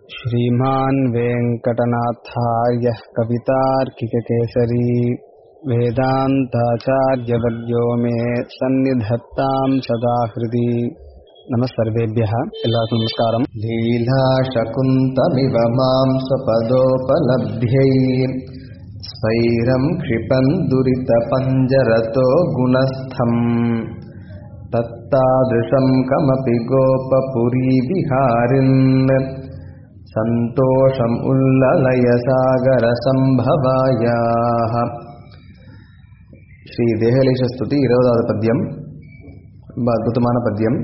श्रीमान् वेङ्कटनाथार्यः कवितार्किककेसरी वेदान्ताचार्यवर्यो मे सन्निधत्ताम् सदा हृदि नमः सर्वेभ्यः எல்லாருக்கும் நமஸ்காரம் लीलाशकुन्तमिव मां स्वपदोपलब्ध्यै स्वैरं क्षिपन् दुरितपञ्जरतो गुणस्थम् तत्तादृशं कमपि गोपपुरीविहारिन् सन्तोषम् उल्ललयसागरसम्भवायाः ஸ்ரீ தேகலேஷஸ்துதி இருபதாவது பத்தியம் ரொம்ப அற்புதமான பத்தியம்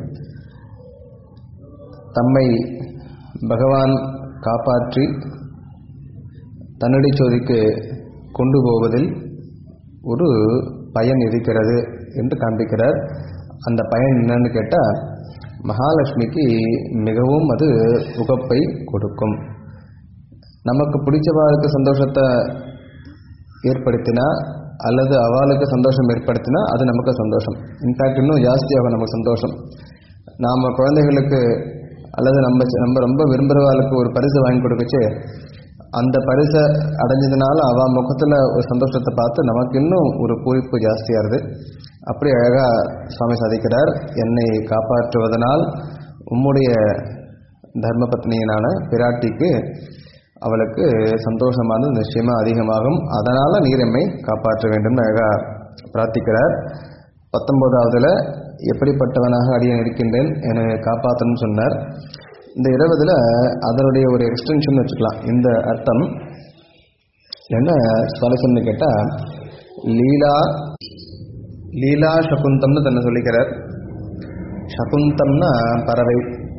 தம்மை பகவான் காப்பாற்றி தன்னடி சோதிக்கு கொண்டு போவதில் ஒரு பயன் இருக்கிறது என்று காண்பிக்கிறார் அந்த பயன் என்னன்னு கேட்டால் மகாலட்சுமிக்கு மிகவும் அது உகப்பை கொடுக்கும் நமக்கு பிடிச்சவாளுக்கு சந்தோஷத்தை ஏற்படுத்தினா அல்லது அவளுக்கு சந்தோஷம் ஏற்படுத்தினா அது நமக்கு சந்தோஷம் இன்ஃபேக்ட் இன்னும் ஜாஸ்தியாகும் நமக்கு சந்தோஷம் நாம் குழந்தைகளுக்கு அல்லது நம்ம நம்ம ரொம்ப விரும்புகிறவாளுக்கு ஒரு பரிசு வாங்கி கொடுக்கச்சு அந்த பரிசை அடைஞ்சதுனால அவள் முகத்தில் ஒரு சந்தோஷத்தை பார்த்து நமக்கு இன்னும் ஒரு பூரிப்பு ஜாஸ்தியாகுது அப்படி அழகாக சுவாமி சாதிக்கிறார் என்னை காப்பாற்றுவதனால் உம்முடைய தர்மபத்னியினான பிராட்டிக்கு அவளுக்கு சந்தோஷமானது நிச்சயமாக அதிகமாகும் அதனால் நீர் எம்மை காப்பாற்ற வேண்டும்னு அழகாக பிரார்த்திக்கிறார் பத்தொம்போதாவதுல எப்படிப்பட்டவனாக அடியன் இருக்கின்றேன் என்னை காப்பாற்றணும்னு சொன்னார் இந்த இருபதுல அதனுடைய ஒரு எக்ஸ்டென்ஷன் வச்சுக்கலாம் இந்த அர்த்தம் என்ன சுவாரஸ்யம்னு கேட்டால் லீலா லீலா சகுந்தம்னு தன்னை சொல்லிக்கிறார் சகுந்தம்னா பறவை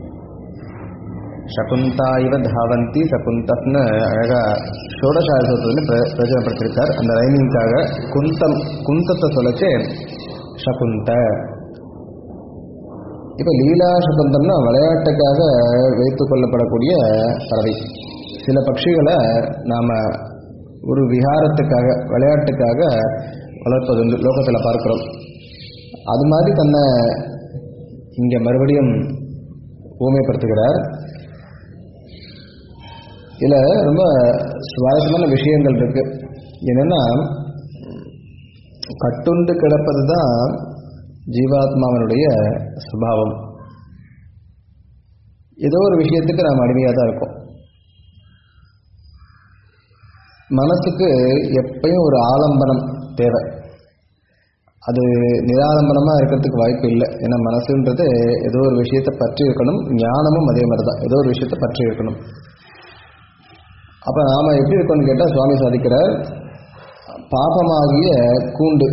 சகுந்தா இவ தாவந்தி சகுந்தப்னு அழகா ஷோடசாசத்தில் பிரயோஜனப்படுத்தியிருக்கார் அந்த ரைமிங்காக குந்தம் குந்தத்தை சொல்லச்சே சகுந்த இப்போ லீலா சகுந்தம்னா விளையாட்டுக்காக வைத்து கொள்ளப்படக்கூடிய பறவை சில பட்சிகளை நாம் ஒரு விகாரத்துக்காக விளையாட்டுக்காக வளர்ப்பது வந்து லோகத்தில் பார்க்குறோம் அது மாதிரி தன்னை இங்கே மறுபடியும் ஊமைப்படுத்துகிறார் இதில் ரொம்ப சுவாரஸ்யமான விஷயங்கள் இருக்கு என்னென்னா கட்டுண்டு கிடப்பது தான் ஜீவாத்மாவனுடைய சுபாவம் ஏதோ ஒரு விஷயத்துக்கு நாம் அடிமையாக தான் இருக்கோம் மனசுக்கு எப்பயும் ஒரு ஆலம்பனம் தேவை அது நிராலம்பனமாக இருக்கிறதுக்கு வாய்ப்பு இல்லை ஏன்னா மனசுன்றது ஏதோ ஒரு விஷயத்தை பற்றி இருக்கணும் ஞானமும் அதே மாதிரி தான் ஏதோ ஒரு விஷயத்தை பற்றி இருக்கணும் அப்போ நாம் எப்படி இருக்கோம்னு கேட்டால் சுவாமி சாதிக்கிறார் பாபமாகிய கூண்டு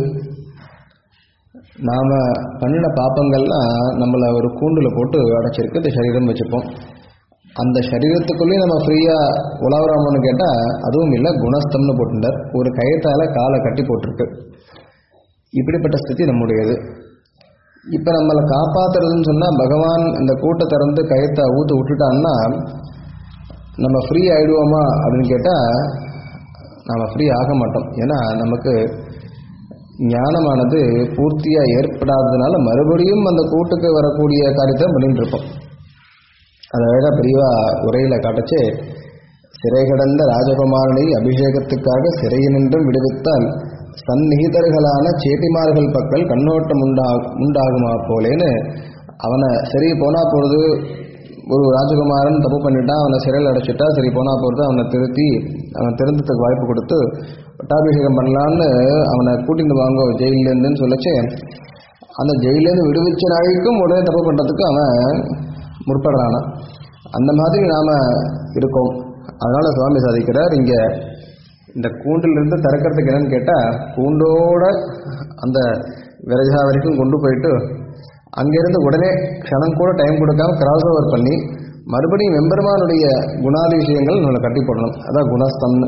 நாம் பண்ணின பாப்பங்கள்லாம் நம்மளை ஒரு கூண்டில் போட்டு அடைச்சிருக்கு இந்த சரீரம் வச்சுப்போம் அந்த சரீரத்துக்குள்ளேயும் நம்ம ஃப்ரீயாக உலவராமன்னு கேட்டால் அதுவும் இல்லை குணஸ்தம்னு போட்டுட்டார் ஒரு கயத்தால் காலை கட்டி போட்டிருக்கு இப்படிப்பட்ட ஸ்திதி நம்முடையது இப்போ நம்மளை காப்பாற்றுறதுன்னு சொன்னால் பகவான் இந்த கூட்டை திறந்து கயத்தை ஊற்று விட்டுட்டான்னா நம்ம ஃப்ரீ ஆகிடுவோமா அப்படின்னு கேட்டால் நம்ம ஃப்ரீ ஆக மாட்டோம் ஏன்னா நமக்கு ஞானமானது பூர்த்தியாக ஏற்படாததுனால மறுபடியும் அந்த கூட்டுக்கு வரக்கூடிய காரியத்தை பண்ணிட்டு இருப்போம் அது அழகாக பெரியவா உரையில் காட்டச்சு சிறை கடந்த ராஜகுமாரனை அபிஷேகத்துக்காக சிறையினின்றும் விடுவித்தால் சந்நிகிதர்களான சேட்டிமார்கள் பக்கம் கண்ணோட்டம் உண்டா உண்டாகுமா போலேன்னு அவனை சரி போனா பொழுது ஒரு ராஜகுமாரன் தப்பு பண்ணிட்டான் அவனை சிறையில் அடைச்சிட்டா சரி போனா பொறுத்து அவனை திருத்தி அவன் திருந்ததுக்கு வாய்ப்பு கொடுத்து பட்டாபிஷேகம் பண்ணலான்னு அவனை கூட்டிட்டு வாங்க ஜெயிலேருந்துன்னு சொல்லச்சு அந்த ஜெயிலேருந்து விடுவிச்ச நாளைக்கும் உடனே தப்பு பண்ணுறதுக்கு அவன் முற்படுறானா அந்த மாதிரி நாம் இருக்கோம் அதனால் சுவாமி சாதிக்கிறார் இங்கே இந்த கூண்டிலிருந்து திறக்கிறதுக்கு என்னன்னு கேட்டால் கூண்டோட அந்த விரஜா வரைக்கும் கொண்டு போயிட்டு அங்கேருந்து உடனே க்ஷணம் கூட டைம் கொடுக்காம கிராஸ் ஓவர் பண்ணி மறுபடியும் வெம்பெருமானுடைய குணாதிசயங்கள் நம்மளை கட்டி போடணும் அதான் குணஸ்தம்னு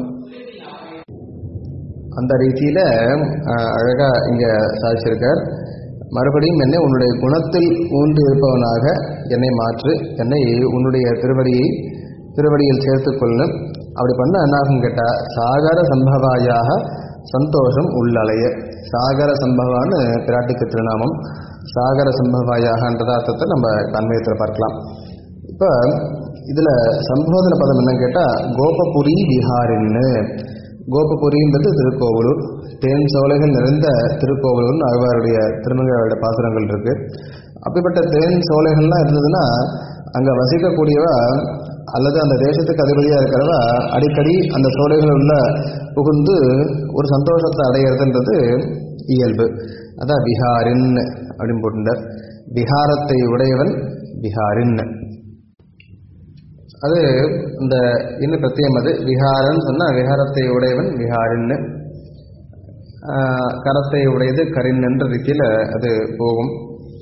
அந்த ரீதியில் அழகாக இங்கே சாதிச்சிருக்கார் மறுபடியும் என்னை உன்னுடைய குணத்தில் ஊன்று இருப்பவனாக என்னை மாற்று என்னை உன்னுடைய திருவடியை திருவடியில் சேர்த்துக்கொள்ளணும் அப்படி பண்ண என்னாகும் கேட்டால் சாகர சம்பவாயாக சந்தோஷம் உள்ளலைய சாகர சம்பவான்னு பிராட்டிக்கு திருநாமம் சாகர சம்பவாயாகன்ற அர்த்தத்தை நம்ம தன்மயத்தில் பார்க்கலாம் இப்போ இதுல சம்போதன பதம் என்னன்னு கேட்டா கோபபுரி விஹாரின்னு கோபபுரின்றது திருக்கோவலூர் தேன் சோலைகள் நிறைந்த திருக்கோவலூர்னு ஆழ்வாருடைய திருமங்கையோட பாசுரங்கள் இருக்கு அப்படிப்பட்ட தேன் சோலைகள்லாம் இருந்ததுன்னா அங்க வசிக்கக்கூடியவ அல்லது அந்த தேசத்துக்கு அதிபதியா இருக்கிறவ அடிக்கடி அந்த சோலைகள் உள்ள புகுந்து ஒரு சந்தோஷத்தை அடையிறதுன்றது இயல்பு அதான் விஹாரின் அப்படின்னு போட்டுட்டார் விஹாரத்தை உடையவன் விஹாரின் அது இந்த இன்னும் பிரத்தியம் அது விஹாரன் சொன்னா விஹாரத்தை உடையவன் விஹாரின்னு ஆஹ், கரத்தை உடையது கரின் என்ற ரீதியில் அது போகும்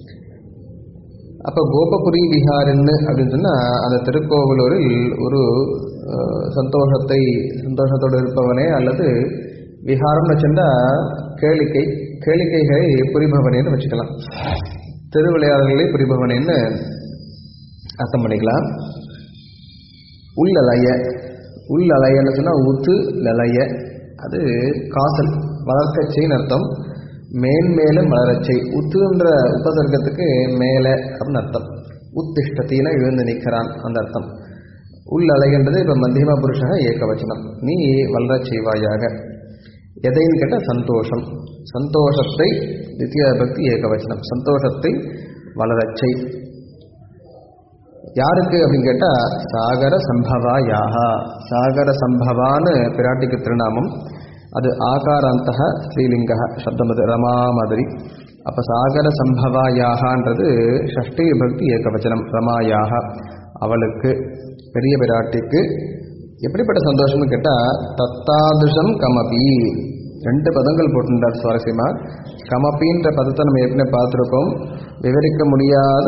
அப்போ கோபபுரி விஹாரின்னு அப்படின்னு சொன்னா அந்த திருக்கோவிலூரில் ஒரு ஆஹ், சந்தோஷத்தை சந்தோஷத்தோடு இருப்பவனே அல்லது விஹாரம்னு வச்சுட்டா கேளிக்கை கேளிக்கைகளை புரிபவனேன்னு வச்சுக்கலாம் திருவிளையாடல்களை புரிபவனேன்னு அர்த்தம் பண்ணிக்கலாம் உள்ளலைய உள்ளலையன்னு சொன்னால் உத்து லலைய அது காசல் வளர்க்கச்சைன்னு அர்த்தம் மேன்மேலும் வளரச்சை உத்துன்ற உபசர்க்கத்துக்கு மேலே அப்படின்னு அர்த்தம் உத்திஷ்டத்தின எழுந்து நிற்கிறான் அந்த அர்த்தம் உள்ளலைன்றது இப்போ மத்தியம புருஷக ஏகவச்சனம் நீ வளரச் செய்வாயாக எதைன்னு கேட்டால் சந்தோஷம் சந்தோஷத்தை தித்தியா பக்தி ஏகவச்சனம் சந்தோஷத்தை வளரச்சை யாருக்கு அப்படின்னு கேட்டா சாகர சம்பவா யாகா சாகர சம்பவான்னு பிராட்டிக்கு திருநாமம் அது ஆகாராந்தக ஸ்ரீலிங்க சப்தம் அது ரமா மாதிரி அப்ப சாகர சம்பவா யாகான்றது ஷஷ்டி பக்தி ஏகவச்சனம் ரமாயாக அவளுக்கு பெரிய பிராட்டிக்கு எப்படிப்பட்ட சந்தோஷம்னு கேட்டா தத்தாதுஷம் கமபி ரெண்டு பதங்கள் போட்டிருந்தார் சுவாரஸ்யமா கமபின்ற பதத்தை நம்ம ஏற்கனவே பார்த்துருக்கோம் விவரிக்க முடியாத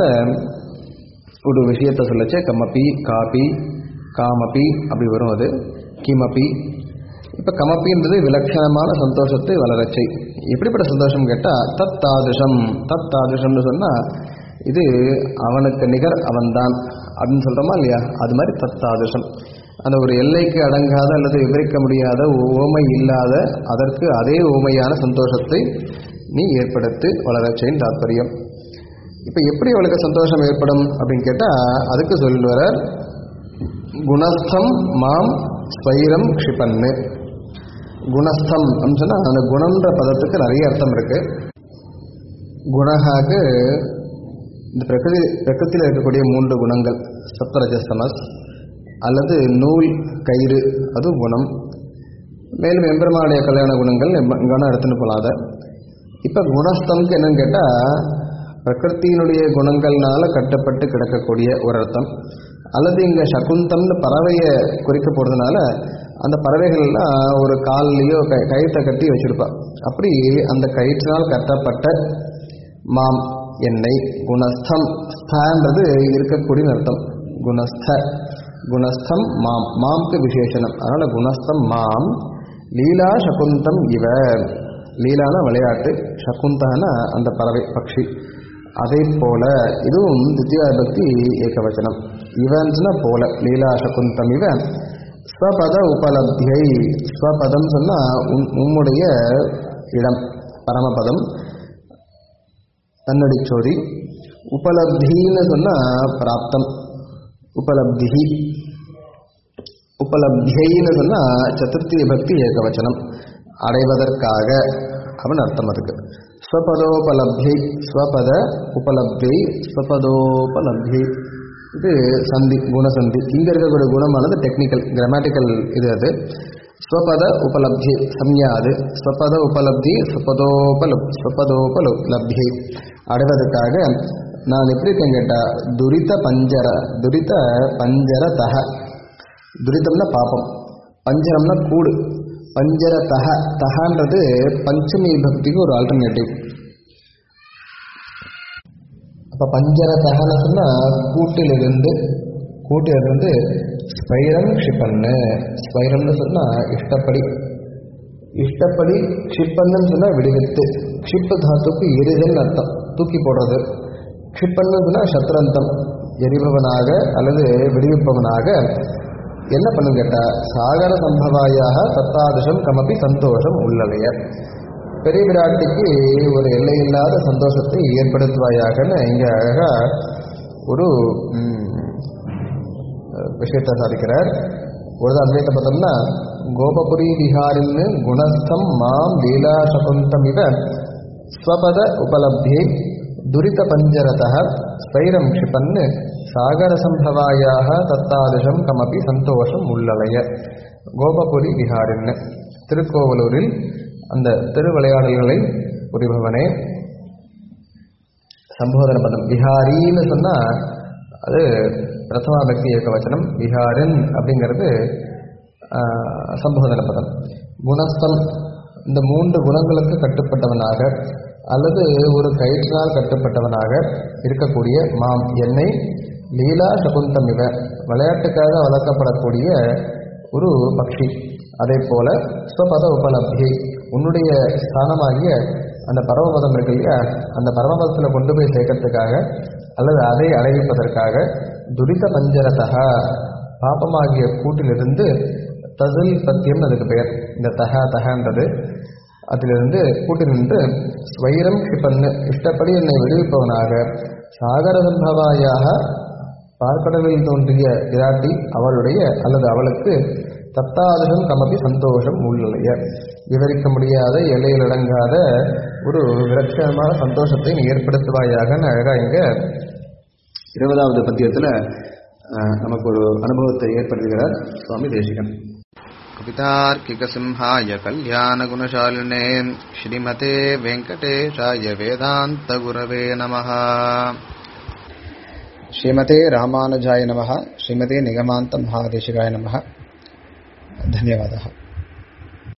ஒரு விஷயத்தை சொல்லச்சே கமபி காபி காமபி அப்படி வரும் அது கிமபி இப்போ கமப்பின்றது விலட்சணமான சந்தோஷத்தை வளரச்சை எப்படிப்பட்ட சந்தோஷம் கேட்டால் தத் தாதுஷம் தத் தாதுஷம்னு சொன்னால் இது அவனுக்கு நிகர் அவன்தான் அப்படின்னு சொல்கிறோமா இல்லையா அது மாதிரி தத் தாதுஷம் அந்த ஒரு எல்லைக்கு அடங்காத அல்லது விவரிக்க முடியாத ஓமை இல்லாத அதற்கு அதே ஓமையான சந்தோஷத்தை நீ ஏற்படுத்தி வளரச்சைன்னு தாற்பயம் இப்போ எப்படி அவளுக்கு சந்தோஷம் ஏற்படும் அப்படின்னு கேட்டால் அதுக்கு சொல்லுவார் குணஸ்தம் மாம் ஸ்வைரம் க்ஷிபன்னு குணஸ்தம் அப்படின்னு சொன்னால் அந்த குணன்ற பதத்துக்கு நிறைய அர்த்தம் இருக்கு குணகாக்கு இந்த பிரகிருதி பிரகிருத்தியில் இருக்கக்கூடிய மூன்று குணங்கள் சப்தரஜஸ்தமஸ் அல்லது நூல் கயிறு அது குணம் மேலும் எம்பெருமானுடைய கல்யாண குணங்கள் கணம் எடுத்துன்னு போலாத இப்போ குணஸ்தம்க்கு என்னன்னு கேட்டால் பிரகிருத்தியினுடைய குணங்கள்னால கட்டப்பட்டு கிடக்கக்கூடிய ஒரு அர்த்தம் அல்லது இங்கே சகுந்தம்னு பறவையை குறிக்க போகிறதுனால அந்த பறவைகள்லாம் ஒரு கால்லையோ க கயிற்றை கட்டி வச்சிருப்பா அப்படி அந்த கயிற்றினால் கட்டப்பட்ட மாம் என்னை குணஸ்தம் ஸ்தன்றது இருக்கக்கூடிய அர்த்தம் குணஸ்த குணஸ்தம் மாம் மாம்க்கு விசேஷனம் அதனால குணஸ்தம் மாம் லீலா சகுந்தம் இவ லீலான விளையாட்டு சகுந்தகன அந்த பறவை பக்ஷி அதை போல இதுவும் தித்யா பக்தி ஏகவச்சனம் இவன்ஸ்னா போல லீலா சகுந்தம் இவ ஸ்வபத உபலப்தியை ஸ்வபதம் சொன்னா உன் உம்முடைய இடம் பரமபதம் தன்னடிச்சோதி உபலப்தின்னு சொன்னா பிராப்தம் உபலப்தி உபலப்தியைன்னு சொன்னா சதுர்த்தி பக்தி ஏகவச்சனம் அடைவதற்காக அப்படின்னு அர்த்தம் அதுக்கு ஸ்வபதோபலப்தி ஸ்வபத உபலப்தி ஸ்வபதோபலப்தி இது சந்தி குணசந்தி இங்க இருக்கக்கூடிய குணமானது டெக்னிக்கல் கிராமட்டிக்கல் இது அது ஸ்வபத உபலப்தி சம்யா அது ஸ்வபத உபலப்தி ஸ்வபதோபல ஸ்வபதோபலப்தி அடைவதற்காக நான் எப்படி இருக்கேன் கேட்டா துரித பஞ்சர துரித பஞ்சர தக துரிதம்னா பாப்பம் பஞ்சரம்னா கூடு பஞ்சர தக தகன்றது பஞ்சமி பக்திக்கு ஒரு ஆல்டர்னேட்டிவ் அப்ப பஞ்சர தகன சொன்னா கூட்டிலிருந்து கூட்டிலிருந்து ஸ்பைரம் க்ஷிப்பன்னு ஸ்பைரம்னு சொன்னா இஷ்டப்படி இஷ்டப்படி க்ஷிப்பன்னு சொன்னா விடுவித்து க்ஷிப்ப தாத்துக்கு எரிதல் அர்த்தம் தூக்கி போடுறது க்ஷிப்பன்னு சொன்னா சத்ரந்தம் எரிபவனாக அல்லது விடுவிப்பவனாக என்ன பண்ணும் கேட்டா சாகர சம்பவாயாக தத்தாதிஷம் கமப்பி சந்தோஷம் உள்ளவைய பெரிய விராட்டிக்கு ஒரு எல்லையில்லாத சந்தோஷத்தை ஏற்படுத்துவாயாகன்னு இங்க அழகா ஒரு ம், விஷயத்தை சாதிக்கிறார் ஒரு அத்வைத்த பார்த்தோம்னா கோபபுரி விஹாரின்னு குணஸ்தம் மாம் லீலா சகுந்தம் இவ ஸ்வபத உபலப்தியை துரித பஞ்சரத ஸ்வைரம் க்ஷிபன்னு சாகர சம்பவாயாக தத்தாதிஷம் கமபி சந்தோஷம் உள்ளலைய கோபபுரி விஹாரின்னு திருக்கோவலூரில் அந்த திருவிளையாடல்களை புரிபவனே சம்போதன பதம் விஹாரின்னு சொன்னா அது பிரதமா பக்தி ஏக வச்சனம் விஹாரன் அப்படிங்கிறது ஆஹ், சம்போதன பதம் குணஸ்தம் இந்த மூன்று குணங்களுக்கு கட்டுப்பட்டவனாக அல்லது ஒரு கயிற்றினால் கட்டுப்பட்டவனாக இருக்கக்கூடிய மாம் என்னை லீலா சகுந்தம் இவ விளையாட்டுக்காக வளர்க்கப்படக்கூடிய ஒரு பக்ஷி அதே போல ஸ்வபத உபலப்தி உன்னுடைய ஸ்தானமாகிய அந்த பரமபதம் இருக்கு இல்லையா அந்த பரமபதத்தில் கொண்டு போய் சேர்க்கறதுக்காக அல்லது அதை அடைவிப்பதற்காக துரித பஞ்சரதா பாப்பமாகிய கூட்டிலிருந்து தசில் பத்தியம் அதுக்கு பெயர் இந்த தஹ தஹன்றது அதிலிருந்து கூட்டி நின்று ஸ்வைரம் க்ஷிபன்னு இஷ்டப்படி என்னை விடுவிப்பவனாக சாகர சம்பவாயாக பார்க்கடலில் தோன்றிய விராட்டி அவளுடைய அல்லது அவளுக்கு தத்தாதிஷம் கமபி சந்தோஷம் உள்ளலைய விவரிக்க முடியாத எல்லையில் அடங்காத ஒரு விலட்சணமான சந்தோஷத்தை நீ ஏற்படுத்துவாயாக அழகா இங்க இருபதாவது பத்தியத்துல அஹ், நமக்கு ஒரு அனுபவத்தை ஏற்படுத்துகிறார் சுவாமி தேசிகன் कवितार्किकसिंहाय कल्याणगुणशालिने श्रीमते वेङ्कटेशाय वेदान्तगुरवे नमः श्रीमते रामानुजाय नमः श्रीमते निगमान्त महादेशिकाय नमः धन्यवादः